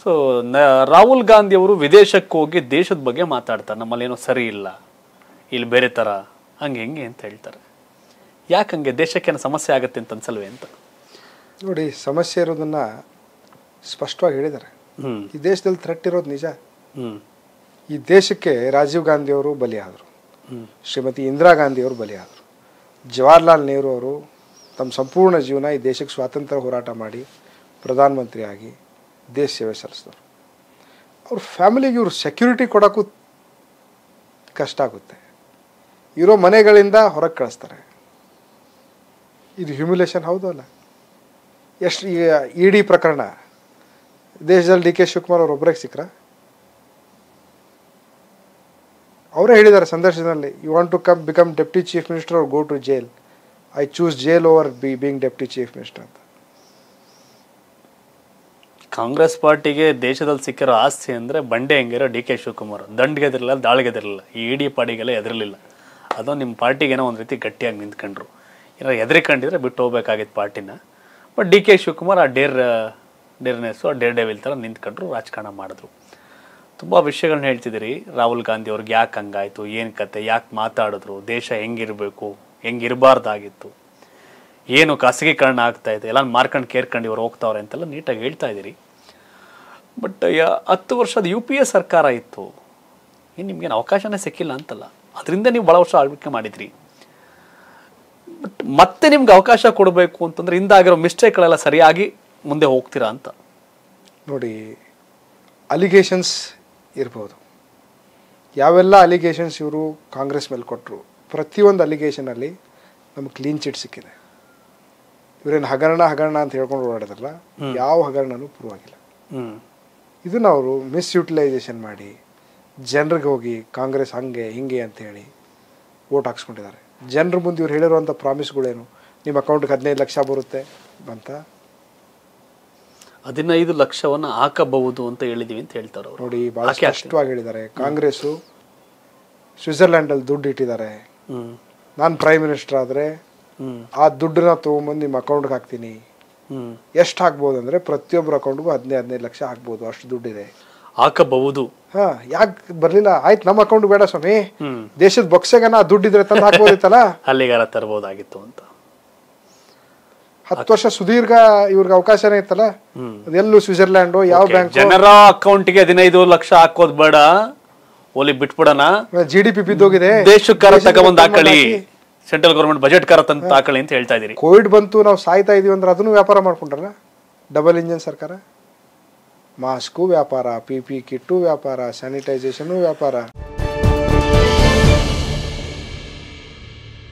so Rahul Gandhi ಅವರು ವಿದೇಶಕ್ಕೆ ಹೋಗಿ ದೇಶದ ಬಗ್ಗೆ ಮಾತಾಡ್ತಾರೆ ನಮ್ಮಲ್ಲಿ ಏನೋ ಸರಿ ಇಲ್ಲ ಇಲ್ಲಿ ಬೇರೆ ಥರ ಹಂಗೆ ಹೆಂಗೆ ಅಂತ ಹೇಳ್ತಾರೆ ಯಾಕೆ ಹಂಗೆ ದೇಶಕ್ಕೇನು ಸಮಸ್ಯೆ ಆಗುತ್ತೆ ಅಂತ ಅನ್ಸಲ್ವೇ ಅಂತ ನೋಡಿ ಸಮಸ್ಯೆ ಇರೋದನ್ನ ಸ್ಪಷ್ಟವಾಗಿ ಹೇಳಿದ್ದಾರೆ ಹ್ಮ್ ಈ ದೇಶದಲ್ಲಿ ಥ್ರೆಟ್ ಇರೋದು ನಿಜ ಹ್ಮ್ ಈ ದೇಶಕ್ಕೆ ರಾಜೀವ್ ಗಾಂಧಿಯವರು ಬಲಿಯಾದರು ಹ್ಮ್ ಶ್ರೀಮತಿ ಇಂದಿರಾ ಗಾಂಧಿಯವರು ಬಲಿಯಾದರು ಜವಾಹರ್ಲಾಲ್ ನೆಹರು ಅವರು ತಮ್ಮ ಸಂಪೂರ್ಣ ಜೀವನ ಈ ದೇಶಕ್ಕೆ ಸ್ವಾತಂತ್ರ್ಯ ಹೋರಾಟ ಮಾಡಿ ಪ್ರಧಾನಮಂತ್ರಿ ಆಗಿ ದೇಶ ಸೇವೆ ಸಲ್ಲಿಸಿದ್ರು ಅವ್ರ ಫ್ಯಾಮಿಲಿಗೆ ಇವರು ಸೆಕ್ಯೂರಿಟಿ ಕೊಡೋಕ್ಕೂ ಕಷ್ಟ ಆಗುತ್ತೆ ಇರೋ ಮನೆಗಳಿಂದ ಹೊರಗೆ ಕಳಿಸ್ತಾರೆ ಇದು ಹ್ಯೂಮಿಲೇಷನ್ ಹೌದು ಅಲ್ಲ ಎಷ್ಟು ಈಗ ಇ ಡಿ ಪ್ರಕರಣ ದೇಶದಲ್ಲಿ ಡಿ ಕೆ ಶಿವಕುಮಾರ್ ಅವ್ರು ಒಬ್ಬರಿಗೆ ಸಿಕ್ಕ್ರ ಅವರೇ ಹೇಳಿದ್ದಾರೆ ಸಂದರ್ಶನದಲ್ಲಿ you want to come become deputy chief minister ಅವ್ರು go to jail I choose jail over be being deputy chief minister ಅಂತ ಕಾಂಗ್ರೆಸ್ ಪಾರ್ಟಿಗೆ ದೇಶದಲ್ಲಿ ಸಿಕ್ಕಿರೋ ಆಸ್ತಿ ಅಂದ್ರೆ ಬಂಡೆ ಹೆಂಗಿರೋ ಡಿ ಕೆ ಶಿವಕುಮಾರ್ ದಂಡ್ಗೆ ಎದಿರಲಿಲ್ಲ ದಾಳಿಗೆ ಎದಿರಲಿಲ್ಲ ಈ ಇಡಿ ಪಾರ್ಟಿಗೆಲ್ಲ ಎದಿರಲಿಲ್ಲ ಅದು ನಿಮ್ಮ ಪಾರ್ಟಿಗೇನೋ ಒಂದು ರೀತಿ ಗಟ್ಟಿಯಾಗಿ ನಿಂತ್ಕೊಂಡ್ರು ಏನೋ ಎದ್ರಿಕೊಂಡಿದ್ರೆ ಬಿಟ್ಟು ಹೋಗ್ಬೇಕಾಗಿತ್ತು ಪಾರ್ಟಿನ ಬಟ್ ಡಿ ಕೆ ಶಿವಕುಮಾರ್ ಆ ಡೇರ್ ಡೇರ್ನೆಸ್ಸು ಆ ಡೇರ್ ಡೆವಿಲ್ ಥರ ನಿಂತ್ಕೊಂಡ್ರು ರಾಜಕಾರಣ ಮಾಡಿದ್ರು ತುಂಬ ವಿಷಯಗಳನ್ನ ಹೇಳ್ತಿದ್ದೀರಿ ರಾಹುಲ್ ಗಾಂಧಿ ಅವ್ರಿಗೆ ಯಾಕೆ ಹಂಗಾಯ್ತು ಏನು ಕತೆ ಯಾಕೆ ಮಾತಾಡಿದ್ರು ದೇಶ ಹೆಂಗಿರಬೇಕು ಹೆಂಗಿರಬಾರ್ದಾಗಿತ್ತು ಏನು ಖಾಸಗೀಕರಣ ಆಗ್ತಾ ಇದೆ ಎಲ್ಲ ಮಾರ್ಕಂಡ್ ಕೇರ್ಕೊಂಡು ಇವ್ರು ಹೋಗ್ತಾವ್ರೆ ಅಂತೆಲ್ಲ ನೀಟಾಗಿ ಹೇಳ್ತಾ ಇದ್ದೀರಿ ಬಟ್ ಹತ್ತು ವರ್ಷದ ಯು ಪಿ ಎ ಸರ್ಕಾರ ಇತ್ತು ಏನು ನಿಮ್ಗೇನು ಅವಕಾಶನೇ ಸಿಕ್ಕಿಲ್ಲ ಅಂತಲ್ಲ ಅದರಿಂದ ನೀವು ಭಾಳ ವರ್ಷ ಆಳ್ವಿಕೆ ಮಾಡಿದ್ರಿ ಬಟ್ ಮತ್ತೆ ನಿಮ್ಗೆ ಅವಕಾಶ ಕೊಡಬೇಕು ಅಂತಂದ್ರೆ ಹಿಂದಾಗಿರೋ ಮಿಸ್ಟೇಕ್ಗಳೆಲ್ಲ ಸರಿಯಾಗಿ ಮುಂದೆ ಹೋಗ್ತೀರಾ ಅಂತ ನೋಡಿ ಅಲಿಗೇಷನ್ಸ್ ಇರ್ಬೋದು ಯಾವೆಲ್ಲ ಅಲಿಗೇಷನ್ಸ್ ಇವರು ಕಾಂಗ್ರೆಸ್ ಮೇಲೆ ಕೊಟ್ಟರು ಪ್ರತಿಯೊಂದು ಅಲಿಗೇಷನಲ್ಲಿ ನಮಗೆ ಕ್ಲೀನ್ ಚಿಟ್ ಸಿಕ್ಕಿದೆ ಇವರೇನು ಹಗರಣ ಹಗರಣ ಅಂತ ಹೇಳ್ಕೊಂಡು ಓಡಾಡಿದ್ರಲ್ಲ ಯಾವ ಹಗರಣನೂ ಪ್ರೂವ್ ಆಗಿಲ್ಲ ಹ್ಮ್ ಇದನ್ನ ಅವರು ಮಿಸ್ಯುಟಿಲೈಸೇಷನ್ ಮಾಡಿ ಜನರಿಗೆ ಹೋಗಿ ಕಾಂಗ್ರೆಸ್ ಹಂಗೆ ಹಿಂಗೆ ಅಂತ ಹೇಳಿ ಓಟ್ ಹಾಕ್ಸ್ಕೊಂಡಿದ್ದಾರೆ ಜನರ ಮುಂದೆ ಇವ್ರು ಹೇಳಿರುವಂಥ ಪ್ರಾಮಿಸ್ಗಳೇನು ನಿಮ್ಮ ಅಕೌಂಟ್ಗೆ ಹದಿನೈದು ಲಕ್ಷ ಬರುತ್ತೆ ಅಂತ ಹದಿನೈದು ಲಕ್ಷವನ್ನು ಹಾಕಬಹುದು ಅಂತ ಹೇಳಿದೀವಿ ಅಂತ ಹೇಳ್ತಾರೆ ಅವರು ನೋಡಿ ಭಾಳ ಸ್ಪಷ್ಟವಾಗಿ ಹೇಳಿದ್ದಾರೆ ಕಾಂಗ್ರೆಸ್ಸು ಸ್ವಿಟ್ಜರ್ಲ್ಯಾಂಡಲ್ಲಿ ದುಡ್ಡು ಇಟ್ಟಿದ್ದಾರೆ ಹ್ಮ್ ನಾನು ಪ್ರೈಮ್ ಮಿನಿಸ್ಟರ್ ಆದರೆ ಹ್ಮ್ ಆ ದುಡ್ಡನ್ನ ತೊಗೊಂಬಂದು ನಿಮ್ಮ ಅಕೌಂಟ್ಗೆ ಹಾಕ್ತೀನಿ ಹ್ಮ್ ಎಷ್ಟು ಹಾಕ್ಬೋದು ಅಂದರೆ ಪ್ರತಿಯೊಬ್ಬರ ಅಕೌಂಟ್ಗೂ ಹದಿನೈದು ಹದಿನೈದು ಲಕ್ಷ ಹಾಕ್ಬೋದು ಅಷ್ಟು ದುಡ್ಡಿದೆ ಹಾಕಬಹುದು ಹಾಂ ಯಾಕೆ ಬರಲಿಲ್ಲ ಆಯ್ತು ನಮ್ಮ ಅಕೌಂಟ್ ಬೇಡ ಸ್ವಾಮಿ ಹ್ಮ್ ದೇಶದ ಬೊಕ್ಸೆಗನ ದುಡ್ಡಿದ್ರೆ ತಂದು ಹಾಕ್ಬೋದಿತ್ತಲ್ಲ ಅಲ್ಲಿಗಾರ ತರಬಹುದಾಗಿತ್ತು ಅಂತ ಹತ್ತು ವರ್ಷ ಸುದೀರ್ಘ ಇವ್ರಿಗೆ ಅವಕಾಶನೇ ಇತ್ತಲ್ಲ ಹ್ಮ್ ಅದೆಲ್ಲೂ ಸ್ವಿಟ್ಜರ್ಲ್ಯಾಂಡು ಯಾವ ಬ್ಯಾಂಕ್ ಜನರ ಅಕೌಂಟ್ಗೆ ಹದಿನೈದು ಲಕ್ಷ ಹಾಕೋದ್ ಬೇಡ ಓಲಿ ಬಿಟ್ಬಿಡಣ ಜಿ ಡಿ ಪಿ ಬಿದ್ದೋಗಿದೆ ದೇಶಕ್ಕಾರ ತಗೊಂಬಂದ್ ಹಾಕಳಿ ಸೆಂಟ್ರಲ್ ಗೌರ್ಮೆಂಟ್ ಬಜೆಟ್ ಕಾರ ತಂದು ಹಾಕಳಿ ಅಂತ ಹೇಳ್ತಾ ಇದೀರಿ ಕೋವಿಡ್ ಬಂತು ನಾವು ಸಾಯ್ತಾ ಇದೀವಿ ಅಂದ್ರೆ ಅದನ್ನು ವ್ಯಾಪಾರ ಮಾಡ್ಕೊಂಡ್ರಲ್ಲ ಡಬಲ್ ಇಂಜಿನ್ ಸರ್ಕಾರ ಮಾಸ್ಕು ವ್ಯಾಪಾರ ಪಿ ಪಿ ಕಿಟ್ಟು ವ್ಯಾಪಾರ ಸ್ಯಾನಿಟೈಸೇಷನು ವ್ಯಾಪಾರ